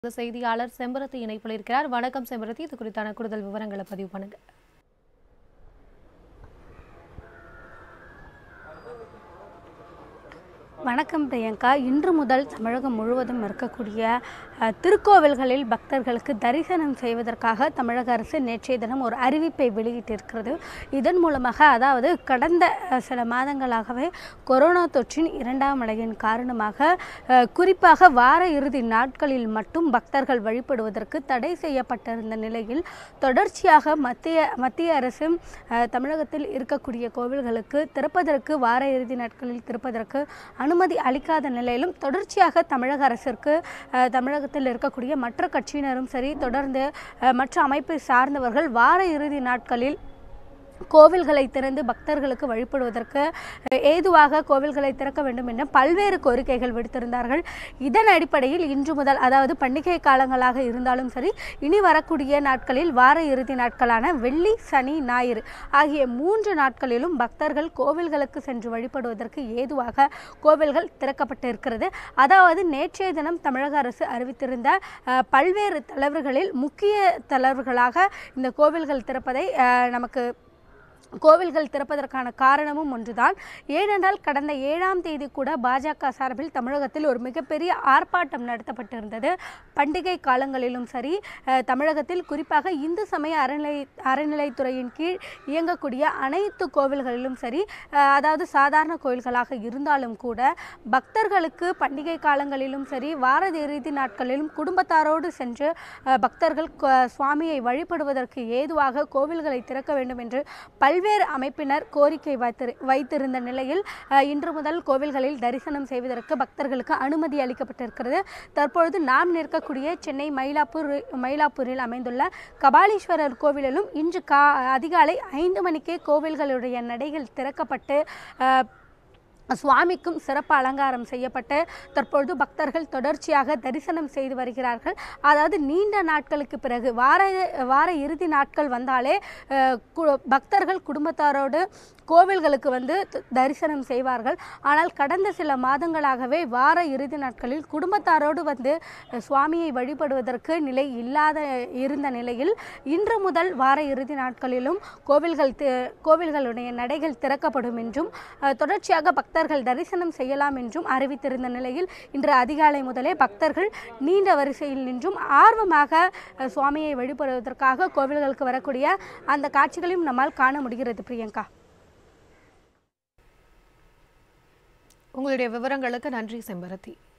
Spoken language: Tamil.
இந்த செய்தியாளர் செம்பரத்தி இணைப்பில் இருக்கிறார் வணக்கம் செம்பரத்தி இது குறித்தான கூடுதல் விவரங்களை பதிவு பண்ணுங்க வணக்கம் பிரியங்கா இன்று முதல் தமிழகம் முழுவதும் இருக்கக்கூடிய அஹ், திருக்கோவில்களில் பக்தர்களுக்கு தரிசனம் செய்வதற்காக தமிழக அரசு நேற்றைய தினம் ஒரு அறிவிப்பை வெளியிட்டிருக்கிறது இதன் மூலமாக அதாவது கடந்த அஹ், சில மாதங்களாகவே கொரோனா தொற்றின் இரண்டாம் அலையின் காரணமாக அஹ், குறிப்பாக வார இறுதி நாட்களில் மட்டும் பக்தர்கள் வழிபடுவதற்கு தடை செய்யப்பட்டிருந்த நிலையில் தொடர்ச்சியாக மத்திய மத்திய அரசு அஹ், தமிழகத்தில் இருக்கக்கூடிய கோவில்களுக்கு திறப்பதற்கு வார இறுதி நாட்களில் திறப்பதற்கு அனுமதி அளிக்காத நிலையிலும் தொடர்ச்சியாக தமிழக அரசிற்கு அஹ், தமிழகத்தில் இருக்கக்கூடிய மற்ற கட்சியினரும் சரி தொடர்ந்து அஹ், மற்ற அமைப்பை சார்ந்தவர்கள் வார இறுதி நாட்களில் கோவில்களை திறந்து பக்தர்களுக்கு வழிபடுவதற்கு அஹ், ஏதுவாக கோவில்களை திறக்க வேண்டும் என பல்வேறு கோரிக்கைகள் விடுத்திருந்தார்கள் இதன் அடிப்படையில் இன்று முதல் அதாவது பண்டிகை காலங்களாக இருந்தாலும் சரி இனி வரக்கூடிய நாட்களில் வார இறுதி நாட்களான வெள்ளி சனி ஞாயிறு ஆகிய மூன்று நாட்களிலும் பக்தர்கள் கோவில்களுக்கு சென்று வழிபடுவதற்கு ஏதுவாக கோவில்கள் திறக்கப்பட்டு இருக்கிறது அதாவது நேற்றைய தினம் தமிழக அரசு அறிவித்திருந்த அஹ், பல்வேறு தலைவர்களில் முக்கிய தலைவர்களாக இந்த கோவில்கள் திறப்பதை அஹ், நமக்கு கோவில்கள் திறப்பதற்கான காரணமும் ஒன்றுதான் ஏனென்றால் கடந்த ஏழாம் தேதி கூட பாஜக சார்பில் தமிழகத்தில் ஒரு மிகப்பெரிய ஆர்ப்பாட்டம் நடத்தப்பட்டிருந்தது பண்டிகை காலங்களிலும் சரி அஹ், தமிழகத்தில் குறிப்பாக இந்து சமய அறநிலை அறநிலைத்துறையின் கீழ் இயங்கக்கூடிய அனைத்து கோவில்களிலும் சரி அஹ், அதாவது சாதாரண கோவில்களாக இருந்தாலும் கூட பக்தர்களுக்கு பண்டிகை காலங்களிலும் சரி வார இறுதி நாட்களிலும் குடும்பத்தாரோடு சென்று அஹ், பக்தர்கள் கோ- சுவாமியை வழிபடுவதற்கு ஏதுவாக கோவில்களை திறக்க வேண்டும் என்று பல்வேறு அமைப்பினர் கோரிக்கை வைத்திரு வைத்திருந்த நிலையில் அஹ், இன்று முதல் கோவில்களில் தரிசனம் செய்வதற்கு பக்தர்களுக்கு அனுமதி அளிக்கப்பட்டிருக்கிறது தற்பொழுது நாம் நிற்கக்கூடிய சென்னை மயிலாப்பூர் மயிலாப்பூரில் அமைந்துள்ள கபாலீஸ்வரர் கோவிலிலும் இன்று கா அதிகாலை ஐந்து மணிக்கே கோவில்களுடைய நடைகள் திறக்கப்பட்டு அஹ், சுவாமிக்கும் சிறப்பு அலங்காரம் செய்யப்பட்டு தற்பொழுது பக்தர்கள் தொடர்ச்சியாக தரிசனம் செய்து வருகிறார்கள் அதாவது நீண்ட நாட்களுக்கு பிறகு வார வார இறுதி நாட்கள் வந்தாலே அஹ், கு- பக்தர்கள் குடும்பத்தாரோடு கோவில்களுக்கு வந்து த- தரிசனம் செய்வார்கள் ஆனால் கடந்த சில மாதங்களாகவே வார இறுதி நாட்களில் குடும்பத்தாரோடு வந்து அஹ், சுவாமியை வழிபடுவதற்கு நிலை இல்லாத இருந்த நிலையில் இன்று முதல் வார இறுதி நாட்களிலும் கோவில்கள் தி- கோவில்களுடைய நடைகள் திறக்கப்படும் என்றும் அஹ், தொடர்ச்சியாக பக்தர்கள் தரிசனம் செய்யலாம் என்றும் அறிவித்திருந்த நிலையில் இன்று அதிகாலை முதலே பக்தர்கள் நீண்ட வரிசையில் நின்றும் ஆர்வமாக அஹ், சுவாமியை வழிபடுவதற்காக கோவில்களுக்கு வரக்கூடிய அந்த காட்சிகளையும் நம்மால் காண முடிகிறது பிரியங்கா உங்களுடைய விவரங்களுக்கு நன்றி செம்பரத்தி